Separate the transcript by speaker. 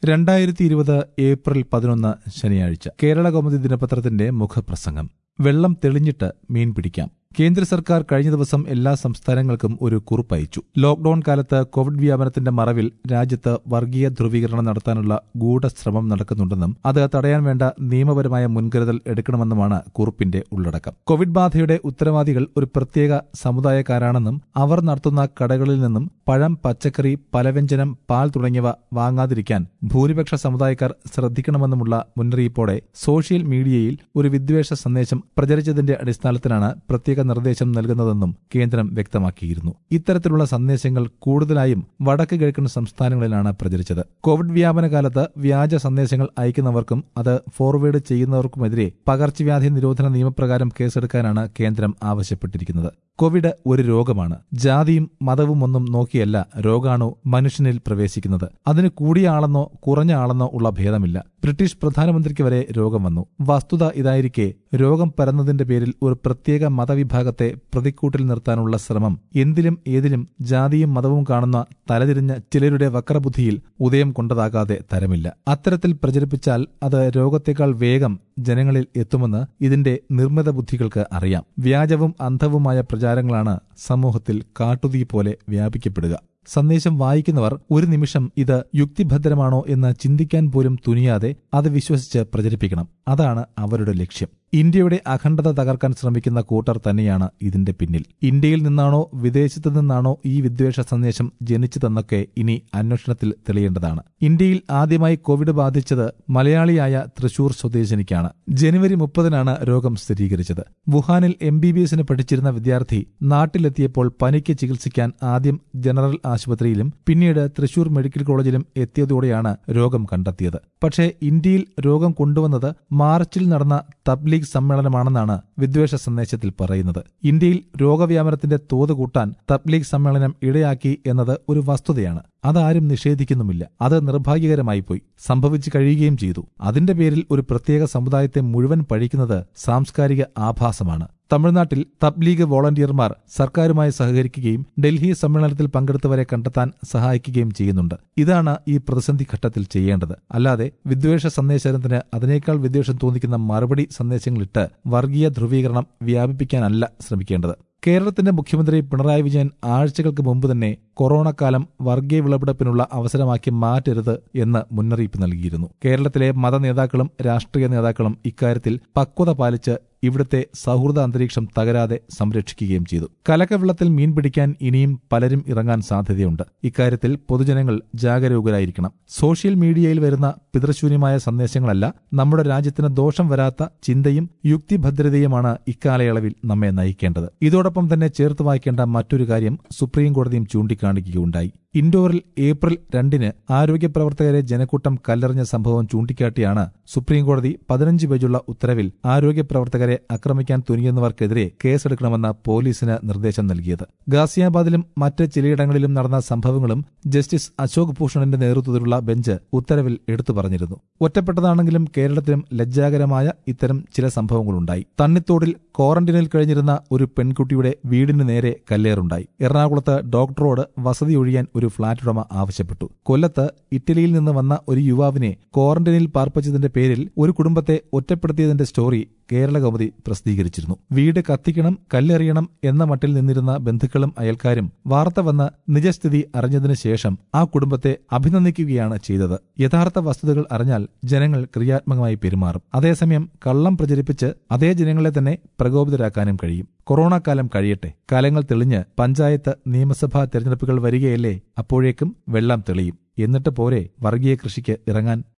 Speaker 1: രണ്ടായിരത്തി ഇരുപത് ഏപ്രിൽ പതിനൊന്ന് ശനിയാഴ്ച കേരള കൗമുദി ദിനപത്രത്തിന്റെ മുഖപ്രസംഗം വെള്ളം തെളിഞ്ഞിട്ട് മീൻ പിടിക്കാം കേന്ദ്ര സർക്കാർ കഴിഞ്ഞ ദിവസം എല്ലാ സംസ്ഥാനങ്ങൾക്കും ഒരു കുറിപ്പയച്ചു ലോക്ഡൌൺ കാലത്ത് കോവിഡ് വ്യാപനത്തിന്റെ മറവിൽ രാജ്യത്ത് വർഗീയ ധ്രുവീകരണം നടത്താനുള്ള ഗൂഢശ്രമം നടക്കുന്നുണ്ടെന്നും അത് തടയാൻ വേണ്ട നിയമപരമായ മുൻകരുതൽ എടുക്കണമെന്നുമാണ് കുറിപ്പിന്റെ ഉള്ളടക്കം കോവിഡ് ബാധയുടെ ഉത്തരവാദികൾ ഒരു പ്രത്യേക സമുദായക്കാരാണെന്നും അവർ നടത്തുന്ന കടകളിൽ നിന്നും പഴം പച്ചക്കറി പലവ്യഞ്ജനം പാൽ തുടങ്ങിയവ വാങ്ങാതിരിക്കാൻ ഭൂരിപക്ഷ സമുദായക്കാർ ശ്രദ്ധിക്കണമെന്നുമുള്ള മുന്നറിയിപ്പോടെ സോഷ്യൽ മീഡിയയിൽ ഒരു വിദ്വേഷ സന്ദേശം പ്രചരിച്ചതിന്റെ അടിസ്ഥാനത്തിലാണ് പ്രത്യേക നിർദ്ദേശം നൽകുന്നതെന്നും കേന്ദ്രം വ്യക്തമാക്കിയിരുന്നു ഇത്തരത്തിലുള്ള സന്ദേശങ്ങൾ കൂടുതലായും വടക്ക് കിഴക്കൻ സംസ്ഥാനങ്ങളിലാണ് പ്രചരിച്ചത് കോവിഡ് വ്യാപന കാലത്ത് വ്യാജ സന്ദേശങ്ങൾ അയക്കുന്നവർക്കും അത് ഫോർവേഡ് ചെയ്യുന്നവർക്കുമെതിരെ പകർച്ചവ്യാധി നിരോധന നിയമപ്രകാരം കേസെടുക്കാനാണ് കേന്ദ്രം ആവശ്യപ്പെട്ടിരിക്കുന്നത് കോവിഡ് ഒരു രോഗമാണ് ജാതിയും മതവും ഒന്നും നോക്കിയല്ല രോഗാണു മനുഷ്യനിൽ പ്രവേശിക്കുന്നത് അതിന് കൂടിയ ആളെന്നോ കുറഞ്ഞ ആളെന്നോ ഉള്ള ഭേദമില്ല ബ്രിട്ടീഷ് പ്രധാനമന്ത്രിക്ക് വരെ രോഗം വന്നു വസ്തുത ഇതായിരിക്കെ രോഗം പരന്നതിന്റെ പേരിൽ ഒരു പ്രത്യേക മതവിഭാഗത്തെ പ്രതിക്കൂട്ടിൽ നിർത്താനുള്ള ശ്രമം എന്തിലും ഏതിലും ജാതിയും മതവും കാണുന്ന തലതിരിഞ്ഞ ചിലരുടെ വക്രബുദ്ധിയിൽ ഉദയം കൊണ്ടതാകാതെ തരമില്ല അത്തരത്തിൽ പ്രചരിപ്പിച്ചാൽ അത് രോഗത്തെക്കാൾ വേഗം ജനങ്ങളിൽ എത്തുമെന്ന് ഇതിന്റെ നിർമ്മിത ബുദ്ധികൾക്ക് അറിയാം വ്യാജവും അന്ധവുമായ പ്രചാരങ്ങളാണ് സമൂഹത്തിൽ കാട്ടുതീ പോലെ വ്യാപിക്കപ്പെടുക സന്ദേശം വായിക്കുന്നവർ ഒരു നിമിഷം ഇത് യുക്തിഭദ്രമാണോ എന്ന് ചിന്തിക്കാൻ പോലും തുനിയാതെ അത് വിശ്വസിച്ച് പ്രചരിപ്പിക്കണം അതാണ് അവരുടെ ലക്ഷ്യം ഇന്ത്യയുടെ അഖണ്ഡത തകർക്കാൻ ശ്രമിക്കുന്ന കൂട്ടർ തന്നെയാണ് ഇതിന്റെ പിന്നിൽ ഇന്ത്യയിൽ നിന്നാണോ വിദേശത്തു നിന്നാണോ ഈ വിദ്വേഷ സന്ദേശം ജനിച്ചതെന്നൊക്കെ ഇനി അന്വേഷണത്തിൽ തെളിയേണ്ടതാണ് ഇന്ത്യയിൽ ആദ്യമായി കോവിഡ് ബാധിച്ചത് മലയാളിയായ തൃശൂർ സ്വദേശിനിക്കാണ് ജനുവരി മുപ്പതിനാണ് രോഗം സ്ഥിരീകരിച്ചത് വുഹാനിൽ എം ബി ബി എസിന് പഠിച്ചിരുന്ന വിദ്യാർത്ഥി നാട്ടിലെത്തിയപ്പോൾ പനിക്ക് ചികിത്സിക്കാൻ ആദ്യം ജനറൽ ആശുപത്രിയിലും പിന്നീട് തൃശൂർ മെഡിക്കൽ കോളേജിലും എത്തിയതോടെയാണ് രോഗം കണ്ടെത്തിയത് പക്ഷേ ഇന്ത്യയിൽ രോഗം കൊണ്ടുവന്നത് മാർച്ചിൽ നടന്ന തബ്ലീഗ് സമ്മേളനമാണെന്നാണ് വിദ്വേഷ സന്ദേശത്തിൽ പറയുന്നത് ഇന്ത്യയിൽ രോഗവ്യാപനത്തിന്റെ തോത് കൂട്ടാൻ തബ്ലീഗ് സമ്മേളനം ഇടയാക്കി എന്നത് ഒരു വസ്തുതയാണ് അതാരും നിഷേധിക്കുന്നുമില്ല അത് നിർഭാഗ്യകരമായി പോയി സംഭവിച്ചു കഴിയുകയും ചെയ്തു അതിന്റെ പേരിൽ ഒരു പ്രത്യേക സമുദായത്തെ മുഴുവൻ പഴിക്കുന്നത് സാംസ്കാരിക ആഭാസമാണ് തമിഴ്നാട്ടിൽ തബ്ലീഗ് വോളണ്ടിയർമാർ സർക്കാരുമായി സഹകരിക്കുകയും ഡൽഹി സമ്മേളനത്തിൽ പങ്കെടുത്തവരെ കണ്ടെത്താൻ സഹായിക്കുകയും ചെയ്യുന്നുണ്ട് ഇതാണ് ഈ പ്രതിസന്ധി ഘട്ടത്തിൽ ചെയ്യേണ്ടത് അല്ലാതെ വിദ്വേഷ സന്ദേശത്തിന് അതിനേക്കാൾ വിദ്വേഷം തോന്നിക്കുന്ന മറുപടി സന്ദേശങ്ങളിട്ട് വർഗീയ ധ്രുവീകരണം വ്യാപിപ്പിക്കാനല്ല ശ്രമിക്കേണ്ടത് കേരളത്തിന്റെ മുഖ്യമന്ത്രി പിണറായി വിജയൻ ആഴ്ചകൾക്ക് മുമ്പ് തന്നെ കൊറോണ കാലം വർഗീയ വിളവെടുപ്പിനുള്ള അവസരമാക്കി മാറ്റരുത് എന്ന് മുന്നറിയിപ്പ് നൽകിയിരുന്നു കേരളത്തിലെ മത നേതാക്കളും രാഷ്ട്രീയ നേതാക്കളും ഇക്കാര്യത്തിൽ പക്വത പാലിച്ച് ഇവിടുത്തെ സൗഹൃദ അന്തരീക്ഷം തകരാതെ സംരക്ഷിക്കുകയും ചെയ്തു കലക്കവെള്ളത്തിൽ മീൻ പിടിക്കാൻ ഇനിയും പലരും ഇറങ്ങാൻ സാധ്യതയുണ്ട് ഇക്കാര്യത്തിൽ പൊതുജനങ്ങൾ ജാഗരൂകരായിരിക്കണം സോഷ്യൽ മീഡിയയിൽ വരുന്ന പിതൃശൂന്യമായ സന്ദേശങ്ങളല്ല നമ്മുടെ രാജ്യത്തിന് ദോഷം വരാത്ത ചിന്തയും യുക്തിഭദ്രതയുമാണ് ഇക്കാലയളവിൽ നമ്മെ നയിക്കേണ്ടത് ഇതോടൊപ്പം തന്നെ ചേർത്ത് വായിക്കേണ്ട മറ്റൊരു കാര്യം സുപ്രീം കോടതിയും ചൂണ്ടിക്കാണിക്കുകയുണ്ടായി ഇൻഡോറിൽ ഏപ്രിൽ രണ്ടിന് ആരോഗ്യ പ്രവർത്തകരെ ജനക്കൂട്ടം കല്ലെറിഞ്ഞ സംഭവം ചൂണ്ടിക്കാട്ടിയാണ് സുപ്രീംകോടതി പതിനഞ്ച് പേജുള്ള ഉത്തരവിൽ ആരോഗ്യ പ്രവർത്തകരെ ആക്രമിക്കാൻ തുനിയുന്നവർക്കെതിരെ കേസെടുക്കണമെന്ന് പോലീസിന് നിർദ്ദേശം നൽകിയത് ഗാസിയാബാദിലും മറ്റ് ചിലയിടങ്ങളിലും നടന്ന സംഭവങ്ങളും ജസ്റ്റിസ് അശോക് ഭൂഷണിന്റെ നേതൃത്വത്തിലുള്ള ബെഞ്ച് ഉത്തരവിൽ എടുത്തു പറഞ്ഞിരുന്നു ഒറ്റപ്പെട്ടതാണെങ്കിലും കേരളത്തിലും ലജ്ജാകരമായ ഇത്തരം ചില സംഭവങ്ങളുണ്ടായി തണ്ണിത്തോടിൽ ക്വാറന്റൈനിൽ കഴിഞ്ഞിരുന്ന ഒരു പെൺകുട്ടിയുടെ വീടിന് നേരെ കല്ലേറുണ്ടായി എറണാകുളത്ത് ഡോക്ടറോട് വസതി ഒഴിയാൻ ഒരു ഫ്ളാറ്റ് ഉടമ ആവശ്യപ്പെട്ടു കൊല്ലത്ത് ഇറ്റലിയിൽ നിന്ന് വന്ന ഒരു യുവാവിനെ ക്വാറന്റൈനിൽ പാർപ്പിച്ചതിന്റെ പേരിൽ ഒരു കുടുംബത്തെ ഒറ്റപ്പെടുത്തിയതിന്റെ സ്റ്റോറി കേരള കൗമുദി പ്രസിദ്ധീകരിച്ചിരുന്നു വീട് കത്തിക്കണം കല്ലെറിയണം എന്ന മട്ടിൽ നിന്നിരുന്ന ബന്ധുക്കളും അയൽക്കാരും വാർത്ത വന്ന നിജസ്ഥിതി അറിഞ്ഞതിനു ശേഷം ആ കുടുംബത്തെ അഭിനന്ദിക്കുകയാണ് ചെയ്തത് യഥാർത്ഥ വസ്തുതകൾ അറിഞ്ഞാൽ ജനങ്ങൾ ക്രിയാത്മകമായി പെരുമാറും അതേസമയം കള്ളം പ്രചരിപ്പിച്ച് അതേ ജനങ്ങളെ തന്നെ പ്രകോപിതരാക്കാനും കഴിയും കൊറോണ കാലം കഴിയട്ടെ കാലങ്ങൾ തെളിഞ്ഞ് പഞ്ചായത്ത് നിയമസഭാ തെരഞ്ഞെടുപ്പുകൾ വരികയല്ലേ അപ്പോഴേക്കും വെള്ളം തെളിയും എന്നിട്ട് പോരെ വർഗീയ കൃഷിക്ക് ഇറങ്ങാൻ